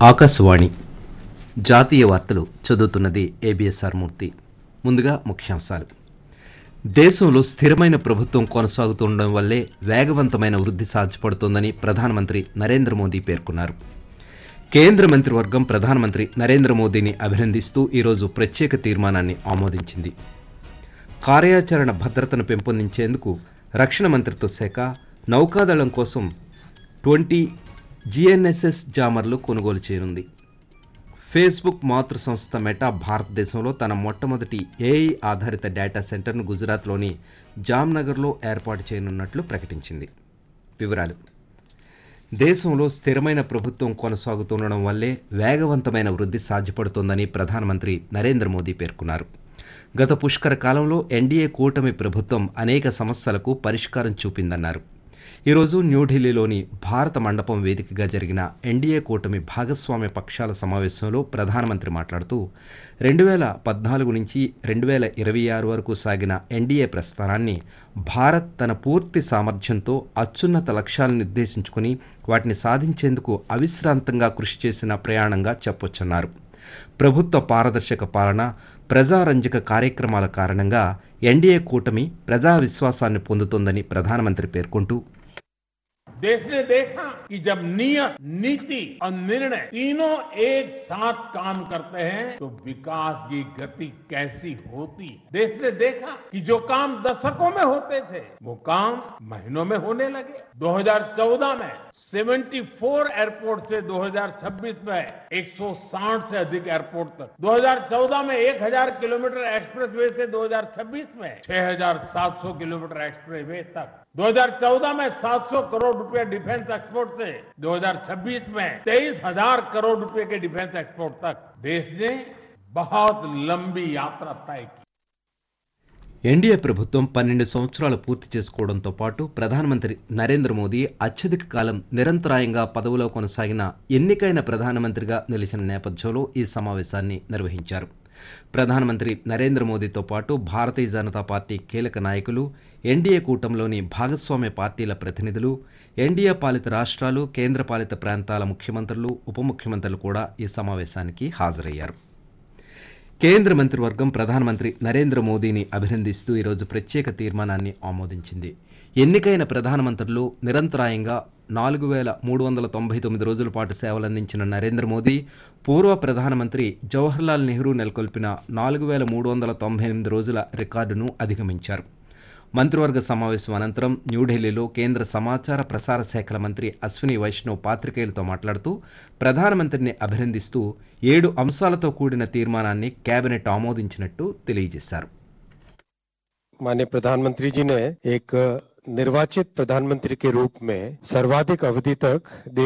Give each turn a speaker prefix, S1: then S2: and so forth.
S1: ఆకాశవాణి జాతీయ వార్తలు చదువుతున్నది ఏబిఎస్ఆర్ మూర్తి ముందుగా ముఖ్యాంశాలు దేశంలో స్థిరమైన ప్రభుత్వం కొనసాగుతుండడం వల్లే వేగవంతమైన వృద్ధి సాధ్యపడుతోందని ప్రధానమంత్రి నరేంద్ర మోదీ పేర్కొన్నారు కేంద్ర మంత్రివర్గం ప్రధానమంత్రి నరేంద్ర మోదీని అభినందిస్తూ ఈరోజు ప్రత్యేక తీర్మానాన్ని ఆమోదించింది కార్యాచరణ భద్రతను పెంపొందించేందుకు రక్షణ మంత్రిత్వ శాఖ నౌకాదళం కోసం ట్వంటీ జిఎన్ఎస్ఎస్ జామర్లు కొనుగోలు చేయనుంది ఫేస్బుక్ మాతృ సంస్థ మెటా భారతదేశంలో తన మొట్టమొదటి ఏఐ ఆధారిత డేటా సెంటర్ను గుజరాత్లోని జామ్నగర్లో ఏర్పాటు చేయనున్నట్లు ప్రకటించింది వివరాలు దేశంలో స్థిరమైన ప్రభుత్వం కొనసాగుతుండడం వల్లే వేగవంతమైన వృద్ధి సాధ్యపడుతోందని ప్రధానమంత్రి నరేంద్ర మోదీ పేర్కొన్నారు గత పుష్కర కాలంలో ఎన్డీఏ కూటమి ప్రభుత్వం అనేక సమస్యలకు పరిష్కారం చూపిందన్నారు ఈరోజు న్యూఢిల్లీలోని భారత మండపం వేదికగా జరిగిన ఎన్డీఏ కూటమి భాగస్వామ్య పక్షాల సమావేశంలో ప్రధానమంత్రి మాట్లాడుతూ రెండు వేల పద్నాలుగు నుంచి రెండు వేల ఇరవై ఆరు వరకు సాగిన ఎన్డీఏ ప్రస్థానాన్ని భారత్ తన పూర్తి సామర్థ్యంతో అత్యున్నత లక్ష్యాలను నిర్దేశించుకుని వాటిని సాధించేందుకు అవిశ్రాంతంగా కృషి చేసిన ప్రయాణంగా చెప్పొచ్చన్నారు ప్రభుత్వ పారదర్శక పాలన ప్రజారంజక కార్యక్రమాల కారణంగా ఎన్డీఏ కూటమి ప్రజా విశ్వాసాన్ని పొందుతోందని ప్రధానమంత్రి పేర్కొంటూ
S2: देश ने देखा कि जब नियत नीति और निर्णय तीनों एक साथ काम करते हैं तो विकास की गति कैसी होती है देश ने देखा कि जो काम दशकों में होते थे वो काम महीनों में होने लगे 2014 में 74 एयरपोर्ट से 2026 में 160 से अधिक एयरपोर्ट तक 2014 में 1000 किलोमीटर एक्सप्रेसवे से 2026 में 6700 किलोमीटर एक्सप्रेसवे तक 2014 में 700 करोड़ रुपए डिफेंस एक्सपोर्ट से 2026 में 23,000 करोड़ रुपए के डिफेंस एक्सपोर्ट तक देश ने बहुत लंबी यात्रा तय की
S1: ఎన్డీఏ ప్రభుత్వం పన్నెండు సంవత్సరాలు పూర్తి చేసుకోవడంతో పాటు ప్రధానమంత్రి నరేంద్ర మోదీ అత్యధిక కాలం నిరంతరాయంగా పదవిలో కొనసాగిన ఎన్నికైన ప్రధానమంత్రిగా నిలిచిన నేపథ్యంలో ఈ సమావేశాన్ని నిర్వహించారు ప్రధానమంత్రి నరేంద్ర మోదీతో పాటు భారతీయ జనతా పార్టీ కీలక నాయకులు ఎన్డీఏ కూటమిలోని భాగస్వామ్య పార్టీల ప్రతినిధులు ఎన్డీఏ పాలిత రాష్ట్రాలు కేంద్రపాలిత ప్రాంతాల ముఖ్యమంత్రులు ఉప ముఖ్యమంత్రులు కూడా ఈ సమావేశానికి హాజరయ్యారు కేంద్ర మంత్రివర్గం ప్రధానమంత్రి నరేంద్ర మోదీని అభినందిస్తూ ఈరోజు ప్రత్యేక తీర్మానాన్ని ఆమోదించింది ఎన్నికైన ప్రధానమంత్రులు నిరంతరాయంగా నాలుగు వేల మూడు వందల తొంభై తొమ్మిది రోజుల పాటు సేవలందించిన నరేంద్ర మోదీ పూర్వ ప్రధానమంత్రి జవహర్లాల్ నెహ్రూ నెలకొల్పిన నాలుగు వేల మూడు వందల తొంభై ఎనిమిది రోజుల రికార్డును అధిగమించారు మంత్రివర్గ సమావేశం అనంతరం న్యూఢిల్లీలో కేంద్ర సమాచార ప్రసార శాఖల మంత్రి అశ్విని వైష్ణవ్ పాత్రికేయులతో మాట్లాడుతూ ప్రధానమంత్రిని అభినందిస్తూ ఏడు అంశాలతో కూడిన తీర్మానాన్ని కేబినెట్ ఆమోదించినట్టు తెలియజేశారు
S3: माननीय प्रधानमंत्री जी ने एक निर्वाचित प्रधानमंत्री के रूप में सर्वाधिक अवधि तक देश